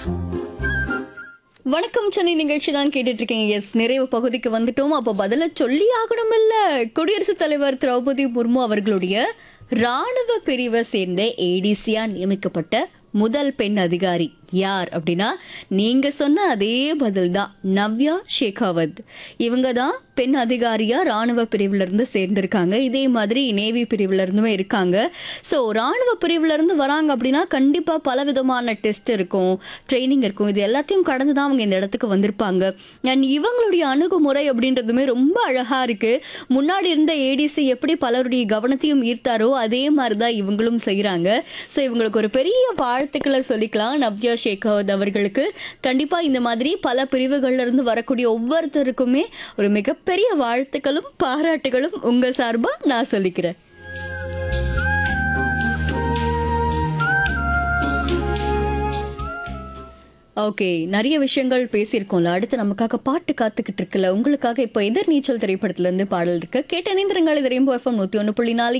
வணக்கம் சென்னை நிகழ்ச்சி தான் கேட்டுட்டு இருக்கீங்க எஸ் நிறைவு பகுதிக்கு வந்துட்டோம் அப்போ பதில சொல்லி ஆகணும் இல்ல குடியரசுத் தலைவர் திரௌபதி முர்மு அவர்களுடைய ராணுவ பிரிவை சேர்ந்த ஏடிசியா நியமிக்கப்பட்ட முதல் பெண் அதிகாரி யார் அப்படின்னா நீங்க சொன்ன அதே பதில் தான் நவ்யா ஷேகாவத் இவங்க தான் பெண் அதிகாரியா ராணுவ பிரிவுல இருந்து சேர்ந்திருக்காங்க இதே மாதிரி நேவி பிரிவுல இருந்துமே இருக்காங்க ஸோ ராணுவ பிரிவுல இருந்து வராங்க அப்படின்னா கண்டிப்பா பல விதமான டெஸ்ட் இருக்கும் ட்ரைனிங் இருக்கும் இது எல்லாத்தையும் கடந்து தான் அவங்க இந்த இடத்துக்கு வந்திருப்பாங்க அண்ட் இவங்களுடைய அணுகுமுறை அப்படின்றதுமே ரொம்ப அழகா இருக்கு முன்னாடி இருந்த ஏடிசி எப்படி பலருடைய கவனத்தையும் ஈர்த்தாரோ அதே மாதிரி தான் இவங்களும் செய்கிறாங்க ஸோ இவங்களுக்கு ஒரு பெரிய வாழ்த்துக்களை சொல்லிக்கலாம் நவ்யா ஷேகாவத் அவர்களுக்கு கண்டிப்பா இந்த மாதிரி பல பிரிவுகள்ல இருந்து வரக்கூடிய ஒவ்வொருத்தருக்குமே ஒரு மிகப்பெரிய வாழ்த்துக்களும் பாராட்டுகளும் உங்க சார்பா நான் சொல்லிக்கிறேன் ஓகே நிறைய விஷயங்கள் பேசியிருக்கோம்ல அடுத்து நமக்காக பாட்டு காத்துக்கிட்டு இருக்குல்ல உங்களுக்காக இப்போ எதிர் நீச்சல் திரைப்படத்துல இருந்து பாடல் இருக்கு கேட்ட இணைந்திருங்கள் இது ரெயின்போ எஃப்எம் நூத்தி ஒன்று புள்ளி நாலு